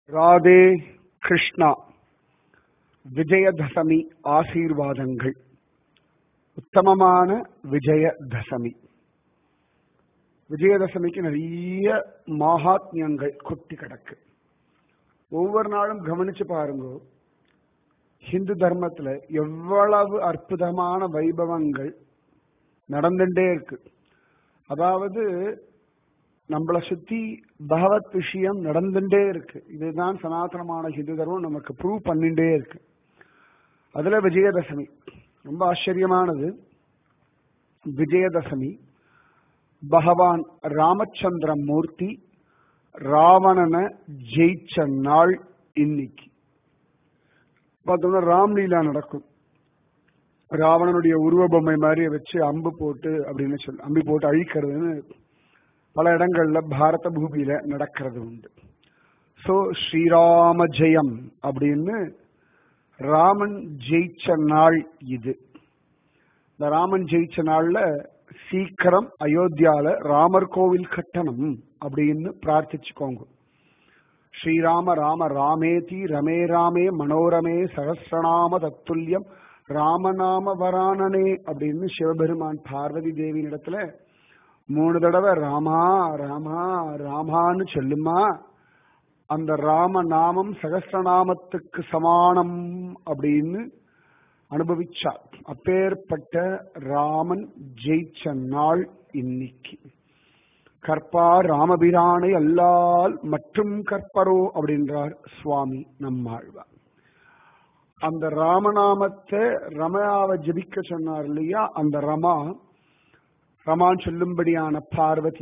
ராதே கிருஷ்ணா விஜயதசமி ஆசீர்வாதங்கள் உத்தமமான விஜயதசமி விஜயதசமிக்கு நிறைய மகாத்மியங்கள் கொட்டி கிடக்கு ஒவ்வொரு நாளும் கவனிச்சு பாருங்க ஹிந்து தர்மத்துல எவ்வளவு அற்புதமான வைபவங்கள் நடந்துட்டே இருக்கு அதாவது நம்மளை சுத்தி பகவத் விஷயம் நடந்துட்டே இருக்கு இதுதான் சனாதனமான ஹிந்து தர்மம் நமக்கு ப்ரூவ் பண்ணிட்டே இருக்கு அதுல விஜயதசமி ரொம்ப ஆச்சரியமானது விஜயதசமி பகவான் ராமச்சந்திர மூர்த்தி ராவணனை ஜெயிச்ச நாள் இன்னைக்கு பார்த்தோம்னா ராம்லீலா நடக்கும் ராவணனுடைய உருவ பொம்மை மாதிரி வச்சு அம்பு போட்டு அப்படின்னு சொல்லி அம்பி போட்டு அழிக்கிறதுன்னு பல இடங்கள்ல பாரத பூமியில நடக்கிறது உண்டு சோ ஸ்ரீராம ஜெயம் அப்படின்னு ராமன் ஜெயிச்ச நாள் இது இந்த ராமன் ஜெயிச்ச நாள்ல சீக்கிரம் அயோத்தியால ராமர் கோவில் கட்டணும் அப்படின்னு பிரார்த்திச்சுக்கோங்க ஸ்ரீராம ராம ராமேதி ரமே ராமே மனோரமே சகசிரநாம தத்துல்யம் ராமநாம வரானனே அப்படின்னு சிவபெருமான் பார்வதி தேவியின் இடத்துல மூணு தடவை ராமா ராமா ராமான்னு சொல்லுமா அந்த ராம நாமம் சகசிரநாமத்துக்கு சமானம் அப்படின்னு அனுபவிச்சார் அப்பேற்பட்ட ராமன் ஜெயிச்ச நாள் இன்னைக்கு கற்பார் ராமபிரானை அல்லால் மற்றும் கற்பரோ அப்படின்றார் சுவாமி நம்மாழ்வார் அந்த ராமநாமத்தை ரமயாவை ஜபிக்க சொன்னார் இல்லையா அந்த ரமா ரமான் சொல்லும்படியான பார்வதி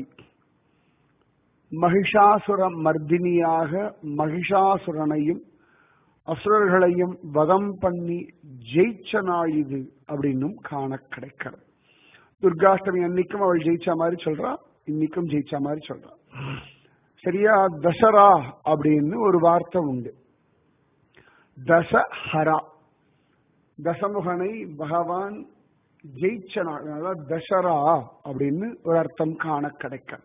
மகிஷாசுர மர்தினியாக மகிஷாசுரனையும் அசுரர்களையும் வதம் பண்ணி ஜெயிச்ச நாள் இது அப்படின்னும் காண கிடைக்கிறது துர்காஷ்டமி அன்னைக்கும் அவள் ஜெயிச்ச மாதிரி சொல்றா இன்னைக்கும் ஜெயிச்ச மாதிரி சொல்றா சரியா தசரா அப்படின்னு ஒரு வார்த்தை உண்டு தசஹரா தசமுகனை பகவான் ஜெயிச்ச நாள் தசரா அப்படின்னு ஒரு அர்த்தம் காண கிடைக்க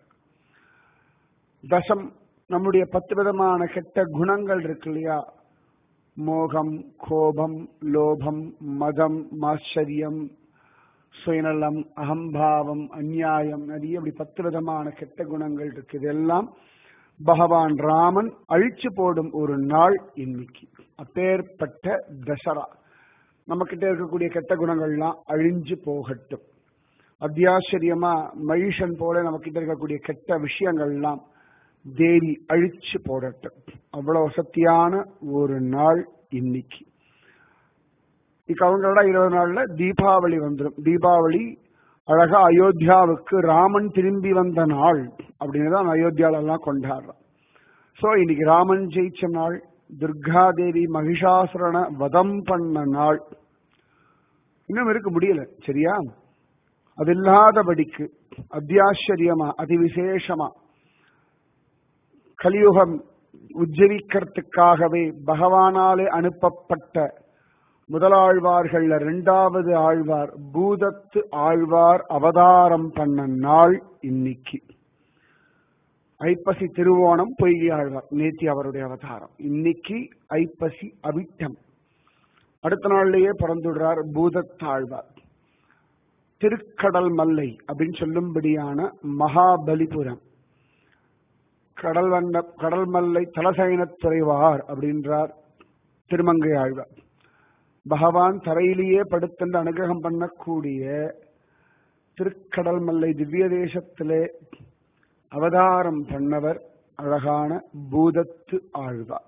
தசம் நம்முடைய பத்து விதமான கெட்ட குணங்கள் இருக்கு இல்லையா மோகம் கோபம் லோபம் மதம் மாச்சரியம் சுயநலம் அகம்பாவம் அந்நியாயம் நிறைய அப்படி பத்து விதமான கெட்ட குணங்கள் இருக்கு இதெல்லாம் பகவான் ராமன் அழிச்சு போடும் ஒரு நாள் இன்னைக்கு அப்பேற்பட்ட தசரா நம்ம கிட்ட இருக்கக்கூடிய கெட்ட குணங்கள்லாம் அழிஞ்சு போகட்டும் அத்தியாச்சரியமா மகிஷன் போல நம்ம கிட்ட இருக்கக்கூடிய கெட்ட விஷயங்கள்லாம் தேவி அழிச்சு போடட்டும் அவ்வளவு சக்தியான ஒரு நாள் இன்னைக்கு அவங்களோட இருபது நாள்ல தீபாவளி வந்துடும் தீபாவளி அழகா அயோத்தியாவுக்கு ராமன் திரும்பி வந்த நாள் அப்படின்னு தான் அயோத்தியால எல்லாம் கொண்டாடுறோம் சோ இன்னைக்கு ராமன் ஜெயிச்ச நாள் துர்காதேவி மகிஷாசுரனை வதம் பண்ண நாள் இன்னும் இருக்க முடியல சரியா அது இல்லாதபடிக்கு அத்தியாச்சரியமா அதிவிசேஷமா கலியுகம் உஜ்ஜவிக்கிறதுக்காகவே பகவானாலே அனுப்பப்பட்ட முதலாழ்வார்கள்ல இரண்டாவது ஆழ்வார் பூதத்து ஆழ்வார் அவதாரம் பண்ண நாள் இன்னைக்கு ஐப்பசி திருவோணம் பொய்கி ஆழ்வார் நேத்தி அவருடைய அவதாரம் இன்னைக்கு ஐப்பசி அவிட்டம் அடுத்த நாள்லயே பிறந்துடுறார் பூதத்தாழ்வார் திருக்கடல் மல்லை அப்படின்னு சொல்லும்படியான மகாபலிபுரம் கடல் வந்த கடல் மல்லை தலசைனத்துறைவார் அப்படின்றார் திருமங்கை ஆழ்வார் பகவான் தரையிலேயே படுத்தென்று அனுகிரகம் பண்ணக்கூடிய திருக்கடல் மல்லை திவ்ய தேசத்திலே அவதாரம் பண்ணவர் அழகான பூதத்து ஆழ்வார்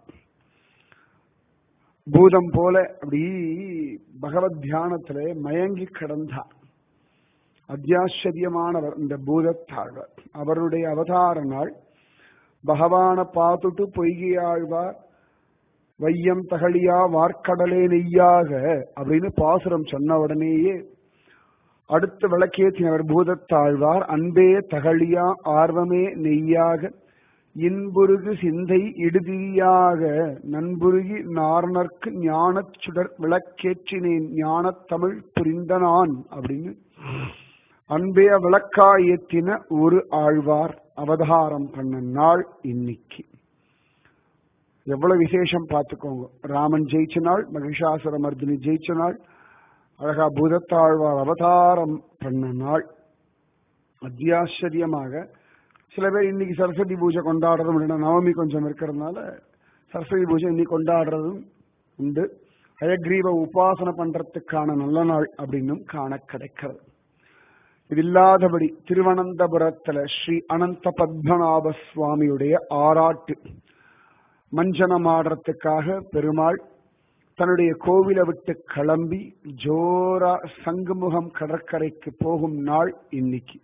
பூதம் போல அப்படி பகவத் தியானத்திலே மயங்கி கிடந்தார் அத்தியாச்சரியமானவர் இந்த பூதத்தாழ்வார் அவருடைய அவதார நாள் பகவான பார்த்துட்டு பொய்கையாழ்வார் வையம் தகழியா வார்க்கடலே நெய்யாக அப்படின்னு பாசுரம் சொன்ன உடனேயே அடுத்து விளக்கேற்றினவர் பூதத்தாழ்வார் அன்பே தகழியா ஆர்வமே நெய்யாக இன்புருகு சிந்தை இடுதியாக நண்புருகி நாரணர்க்கு ஞானச் சுடர் விளக்கேற்றினேன் ஞானத் தமிழ் புரிந்த நான் அப்படின்னு அன்பே விளக்கா ஏத்தின ஒரு ஆழ்வார் அவதாரம் பண்ண நாள் இன்னைக்கு எவ்வளவு விசேஷம் பார்த்துக்கோங்க ராமன் ஜெயிச்ச நாள் மகிஷாசுர மர்தினி ஜெயிச்ச நாள் அழகா பூதத்தாழ்வார் அவதாரம் பண்ண நாள் அத்தியாச்சரியமாக சில பேர் இன்னைக்கு சரஸ்வதி பூஜை கொண்டாடுறதும் இல்லைன்னா நவமி கொஞ்சம் இருக்கிறதுனால சரஸ்வதி பூஜை இன்னைக்கு கொண்டாடுறதும் உண்டு ஹயக்ரீவ உபாசனை பண்றதுக்கான நல்ல நாள் அப்படின்னும் காண கிடைக்கிறது இது இல்லாதபடி திருவனந்தபுரத்துல ஸ்ரீ அனந்த பத்மநாப சுவாமியுடைய ஆராட்டு மஞ்சனம் ஆடுறதுக்காக பெருமாள் தன்னுடைய கோவிலை விட்டு கிளம்பி ஜோரா சங்குமுகம் கடற்கரைக்கு போகும் நாள் இன்னைக்கு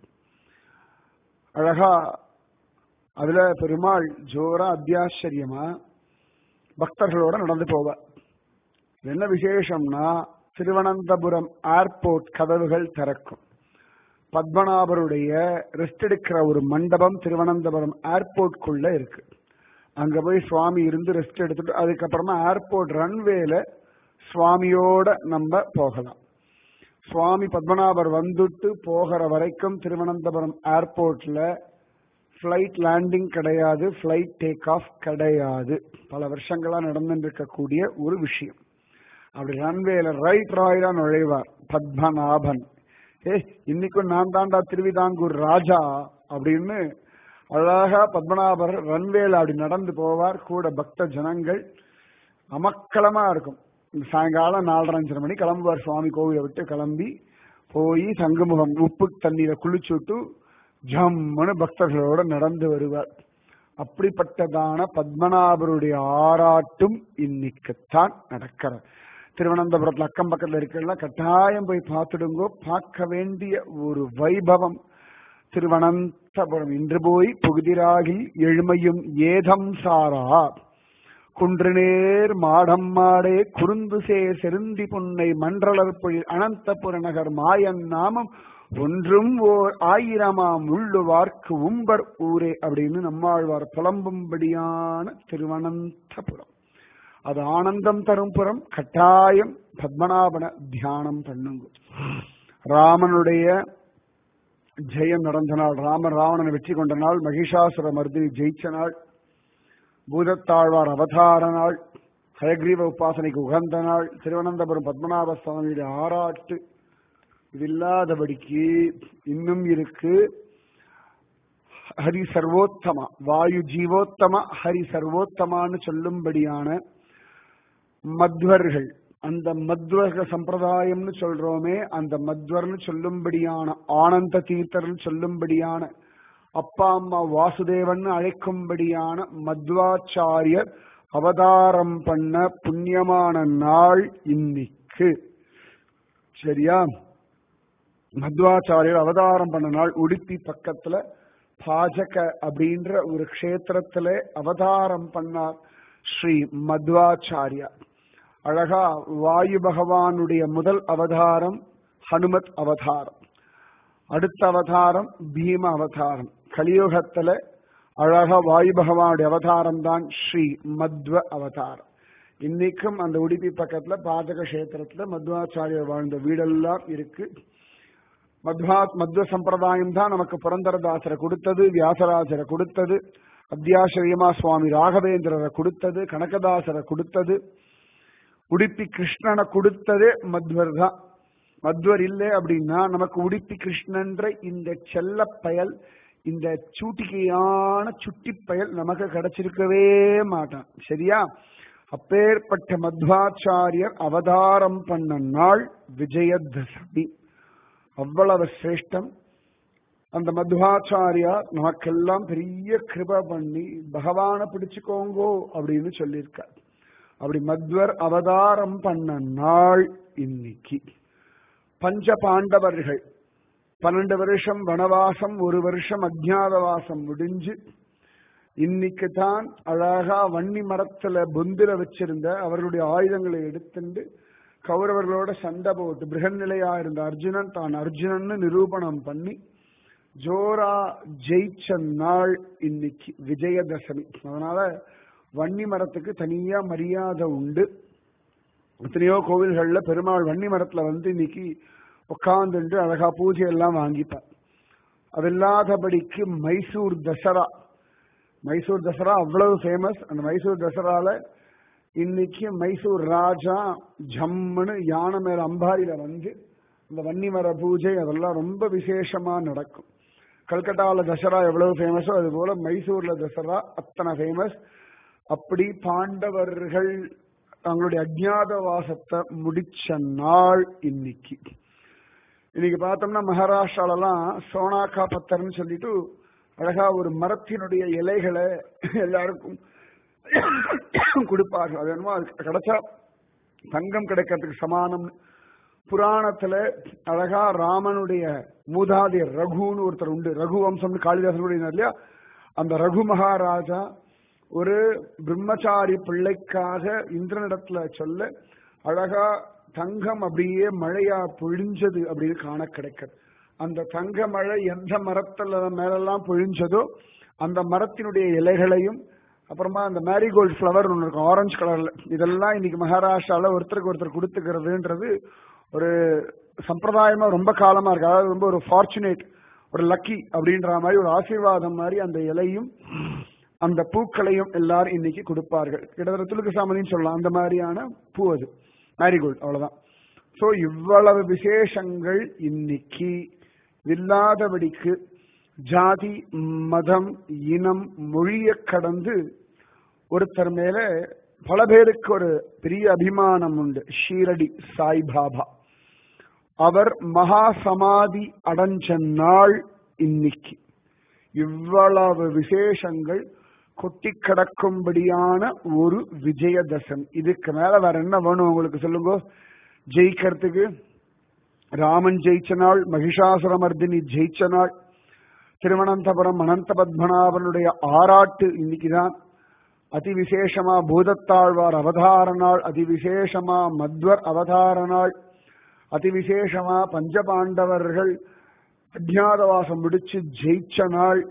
அழகா அதுல பெருமாள் ஜோரா அத்தியாச்சரியமா பக்தர்களோட நடந்து போவார் என்ன விசேஷம்னா திருவனந்தபுரம் ஏர்போர்ட் கதவுகள் திறக்கும் பத்மநாபருடைய ரெஸ்ட் எடுக்கிற ஒரு மண்டபம் திருவனந்தபுரம் ஏர்போர்ட்குள்ள இருக்கு அங்க போய் சுவாமி இருந்து ரெஸ்ட் எடுத்துட்டு அதுக்கப்புறமா ஏர்போர்ட் ரன்வேல சுவாமியோட நம்ம போகலாம் சுவாமி பத்மநாபர் வந்துட்டு போகிற வரைக்கும் திருவனந்தபுரம் ஏர்போர்ட்ல ஃப்ளைட் லேண்டிங் கிடையாது ஃப்ளைட் டேக் ஆஃப் கிடையாது பல வருஷங்களா நடந்துட்டு இருக்கக்கூடிய ஒரு விஷயம் அப்படி ரன்வேல ரைட் ராயலா நுழைவார் பத்மநாபன் ஏ இன்னைக்கும் நான் தாண்டா திருவிதாங்கூர் ராஜா அப்படின்னு அழகா பத்மநாபர் ரன்வேல அப்படி நடந்து போவார் கூட பக்த ஜனங்கள் அமக்களமா இருக்கும் சாயங்காலம் நாலரை அஞ்சரை மணி கிளம்புவார் சுவாமி கோவிலை விட்டு கிளம்பி போய் சங்குமுகம் உப்பு தண்ணீரை குளிச்சு விட்டு ஜம்முன்னு பக்தர்களோட நடந்து வருவார் அப்படிப்பட்டதான பத்மநாபருடைய ஆராட்டும் இன்னைக்குத்தான் நடக்கிறது திருவனந்தபுரத்துல அக்கம் பக்கத்துல இருக்கிற கட்டாயம் போய் பார்த்துடுங்கோ பார்க்க வேண்டிய ஒரு வைபவம் திருவனந்தபுரம் இன்று போய் புகுதிராகி எழுமையும் ஏதம் சாரா குன்றுநேர் மாடம் மாடே குறுந்து சேர் செருந்தி புன்னை மன்றளர்பொழில் அனந்தபுர நகர் மாயன் நாமம் ஒன்றும் ஓர் ஆயிரமாம் உள்ளுவார்க்கு உம்பர் ஊரே அப்படின்னு நம்மாழ்வார் புலம்பும்படியான திருவனந்தபுரம் அது ஆனந்தம் தரும் புறம் கட்டாயம் பத்மநாபன தியானம் பண்ணுங்க ராமனுடைய ஜெயம் நடந்த நாள் ராமன் ராவணனை வெற்றி கொண்ட நாள் மகிஷாசுர மர்தினி ஜெயிச்ச நாள் பூதத்தாழ்வார் அவதார நாள் ஹயக்ரீவ உபாசனைக்கு உகந்த நாள் திருவனந்தபுரம் பத்மநாப சுவாமியுடைய ஆராட்டு இது இல்லாதபடிக்கு இன்னும் இருக்கு ஹரி சர்வோத்தமா வாயு ஜீவோத்தம ஹரி சர்வோத்தமான்னு சொல்லும்படியான மத்வர்கள் அந்த மத்வர்க சம்பிரதாயம்னு சொல்றோமே அந்த மத்வர்னு சொல்லும்படியான ஆனந்த தீர்த்தர்னு சொல்லும்படியான அப்பா அம்மா வாசுதேவன் அழைக்கும்படியான மத்வாச்சாரியர் அவதாரம் பண்ண புண்ணியமான நாள் இன்னைக்கு சரியா மத்வாச்சாரியர் அவதாரம் பண்ண நாள் உடுப்பி பக்கத்துல பாஜக அப்படின்ற ஒரு க்ஷேத்திரத்துல அவதாரம் பண்ணார் ஸ்ரீ மத்வாச்சாரியா அழகா வாயு பகவானுடைய முதல் அவதாரம் ஹனுமத் அவதாரம் அடுத்த அவதாரம் பீம அவதாரம் கலியுகத்துல அழகா வாயு பகவானுடைய அவதாரம் தான் ஸ்ரீ மத்வ அவதாரம் இன்னைக்கும் அந்த உடுப்பி பக்கத்துல பாதக கஷேத்திரத்துல மத்வாச்சாரியர் வாழ்ந்த வீடெல்லாம் இருக்கு மத்வா மத்வ சம்பிரதாயம் தான் நமக்கு புரந்தரதாசரை கொடுத்தது வியாசராஜரை கொடுத்தது அத்தியாசிரியமா சுவாமி ராகவேந்திரரை கொடுத்தது கனகதாசரை கொடுத்தது உடுப்பி கிருஷ்ணனை கொடுத்ததே மத்வர் தான் மத்வர் இல்லை அப்படின்னா நமக்கு உடுப்பி கிருஷ்ணன்ற இந்த செல்ல பயல் இந்த சூட்டிகையான சுட்டி பயல் நமக்கு கிடைச்சிருக்கவே மாட்டான் சரியா அப்பேற்பட்ட மத்வாச்சாரியர் அவதாரம் பண்ண நாள் விஜயதசமி அவ்வளவு சிரேஷ்டம் அந்த மத்வாச்சாரியா நமக்கெல்லாம் பெரிய கிருப பண்ணி பகவான பிடிச்சுக்கோங்கோ அப்படின்னு சொல்லியிருக்கார் அப்படி மத்வர் அவதாரம் பண்ண நாள் இன்னைக்கு பஞ்ச பாண்டவர்கள் பன்னெண்டு வருஷம் வனவாசம் ஒரு வருஷம் அஜ்ஞாதவாசம் முடிஞ்சு இன்னைக்கு தான் அழகா வன்னி மரத்துல பொந்தில வச்சிருந்த அவர்களுடைய ஆயுதங்களை எடுத்துண்டு கௌரவர்களோட சண்டை போட்டு பிருகநிலையா இருந்த அர்ஜுனன் தான் அர்ஜுனன்னு நிரூபணம் பண்ணி ஜோரா ஜெயிச்ச நாள் இன்னைக்கு விஜயதசமி அதனால வன்னி மரத்துக்கு தனியா மரியாதை உண்டு எத்தனையோ கோவில்கள்ல பெருமாள் வன்னி மரத்துல வந்து இன்னைக்கு உட்கார்ந்துட்டு அழகா பூஜை எல்லாம் வாங்கிப்பார் அதில்லாதபடிக்கு மைசூர் தசரா மைசூர் தசரா அவ்வளவு ஃபேமஸ் அந்த மைசூர் தசரால இன்னைக்கு மைசூர் ராஜா ஜம்முன்னு யானை மேல அம்பாரியில வந்து இந்த வன்னிமர பூஜை அதெல்லாம் ரொம்ப விசேஷமா நடக்கும் கல்கட்டாவில் தசரா எவ்வளவு ஃபேமஸோ அது போல மைசூர்ல தசரா அத்தனை ஃபேமஸ் அப்படி பாண்டவர்கள் தங்களுடைய அஜ்ஞாத வாசத்தை முடிச்ச நாள் இன்னைக்கு இன்னைக்கு பார்த்தோம்னா மகாராஷ்டிராலலாம் சோனாக்கா பத்தர்னு சொல்லிட்டு அழகா ஒரு மரத்தினுடைய இலைகளை எல்லாருக்கும் கொடுப்பார்கள் அது என்னமோ அது கிடைச்சா தங்கம் கிடைக்கிறதுக்கு சமானம் புராணத்துல அழகா ராமனுடைய மூதாதையர் ரகுன்னு ஒருத்தர் உண்டு ரகு வம்சம்னு காளிதாசன் இல்லையா அந்த ரகு மகாராஜா ஒரு பிரம்மச்சாரி பிள்ளைக்காக இந்திரனிடத்துல சொல்ல அழகா தங்கம் அப்படியே மழையா பொழிஞ்சது அப்படின்னு காண கிடைக்கிறது அந்த தங்க மழை எந்த மரத்துல மேலெல்லாம் பொழிஞ்சதோ அந்த மரத்தினுடைய இலைகளையும் அப்புறமா அந்த மேரிகோல்டு ஃப்ளவர் ஒன்று இருக்கும் ஆரஞ்சு கலர்ல இதெல்லாம் இன்னைக்கு மகாராஷ்டிரால ஒருத்தருக்கு ஒருத்தர் கொடுத்துக்கிறதுன்றது ஒரு சம்பிரதாயமா ரொம்ப காலமா இருக்கு அதாவது ரொம்ப ஒரு ஃபார்ச்சுனேட் ஒரு லக்கி அப்படின்ற மாதிரி ஒரு ஆசீர்வாதம் மாதிரி அந்த இலையும் அந்த பூக்களையும் எல்லாரும் இன்னைக்கு கொடுப்பார்கள் கிட்டத்தட்ட துலுக்கு சாமதின்னு சொல்லலாம் அந்த மாதிரியான பூ அது மேரிகோல்டு அவ்வளவுதான் சோ இவ்வளவு விசேஷங்கள் இன்னைக்கு இல்லாதபடிக்கு ஜாதி மதம் இனம் மொழிய கடந்து ஒருத்தர் மேல பல பேருக்கு ஒரு பெரிய அபிமானம் உண்டு ஷீரடி சாய்பாபா அவர் மகா சமாதி அடைஞ்ச நாள் இன்னைக்கு இவ்வளவு விசேஷங்கள் கொட்டி கிடக்கும்படியான ஒரு விஜயதசமி இதுக்கு மேல வேற என்ன வேணும் உங்களுக்கு சொல்லுங்க ஜெயிக்கிறதுக்கு ராமன் ஜெயிச்ச நாள் மகிஷாசுரமர்தினி ஜெயிச்ச நாள் திருவனந்தபுரம் அனந்த பத்மநாபனுடைய ஆராட்டு இன்னைக்குதான் அதிவிசேஷமா பூதத்தாழ்வார் அவதார நாள் அதிவிசேஷமா மத்வர் அவதார நாள் அதிவிசேஷமா பஞ்சபாண்டவர்கள் அஜ்ஞாதவாசம் முடிச்சு ஜெயிச்ச நாள்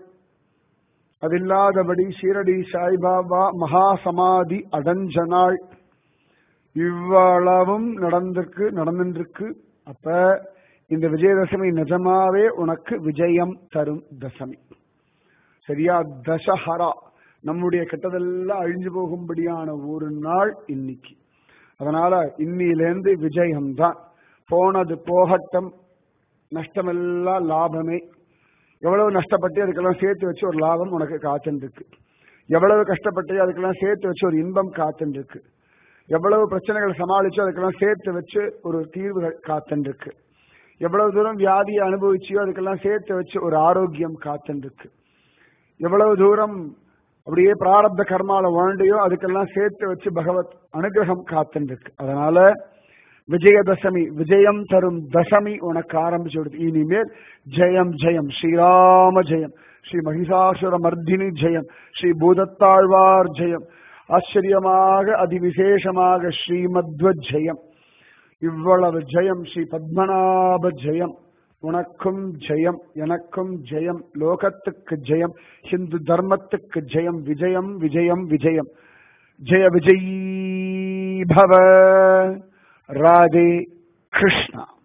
அது இல்லாதபடி ஷீரடி சாய்பாபா மகா சமாதி அடைஞ்ச நாள் இவ்வளவும் நடந்திருக்கு நடந்துருக்கு அப்ப இந்த விஜயதசமி நிஜமாவே உனக்கு விஜயம் தரும் தசமி சரியா தசஹரா நம்முடைய கெட்டதெல்லாம் அழிஞ்சு போகும்படியான ஒரு நாள் இன்னைக்கு அதனால இன்னிலேருந்து விஜயம்தான் போனது போகட்டும் நஷ்டமெல்லாம் லாபமே எவ்வளவு நஷ்டப்பட்டு அதுக்கெல்லாம் சேர்த்து வச்சு ஒரு லாபம் உனக்கு காத்துருக்கு எவ்வளவு கஷ்டப்பட்டு அதுக்கெல்லாம் சேர்த்து வச்சு ஒரு இன்பம் காத்துருக்கு எவ்வளவு பிரச்சனைகள் சமாளிச்சோ அதுக்கெல்லாம் சேர்த்து வச்சு ஒரு தீர்வுகள் காத்துருக்கு எவ்வளவு தூரம் வியாதியை அனுபவிச்சியோ அதுக்கெல்லாம் சேர்த்து வச்சு ஒரு ஆரோக்கியம் காத்துருக்கு எவ்வளவு தூரம் அப்படியே பிராரப்த கர்மால வாழ்ந்தையோ அதுக்கெல்லாம் சேர்த்து வச்சு பகவத் அனுகிரகம் காத்துருக்கு அதனால விஜயதசமி விஜயம் தரும் தசமி உனக்கு ஆரம்பிச்சு விடுது இனிமேல் ஜெயம் ஜெயம் ஸ்ரீராம ஜெயம் ஸ்ரீ மகிஷாசுர மர்தினி ஜெயம் ஸ்ரீ பூதத்தாழ்வார் ஜெயம் ஆச்சரியமாக அதிவிசேஷமாக ஸ்ரீமத்வ ஜெயம் இவ்வளவு ஜெயம் ஸ்ரீ பத்மநாப ஜெயம் உனக்கும் ஜெயம் எனக்கும் ஜெயம் லோகத்துக்கு ஜெயம் ஹிந்து தர்மத்துக்கு ஜெயம் விஜயம் விஜயம் விஜயம் ஜெய விஜயீ பவ ராதே கிருஷ்ணா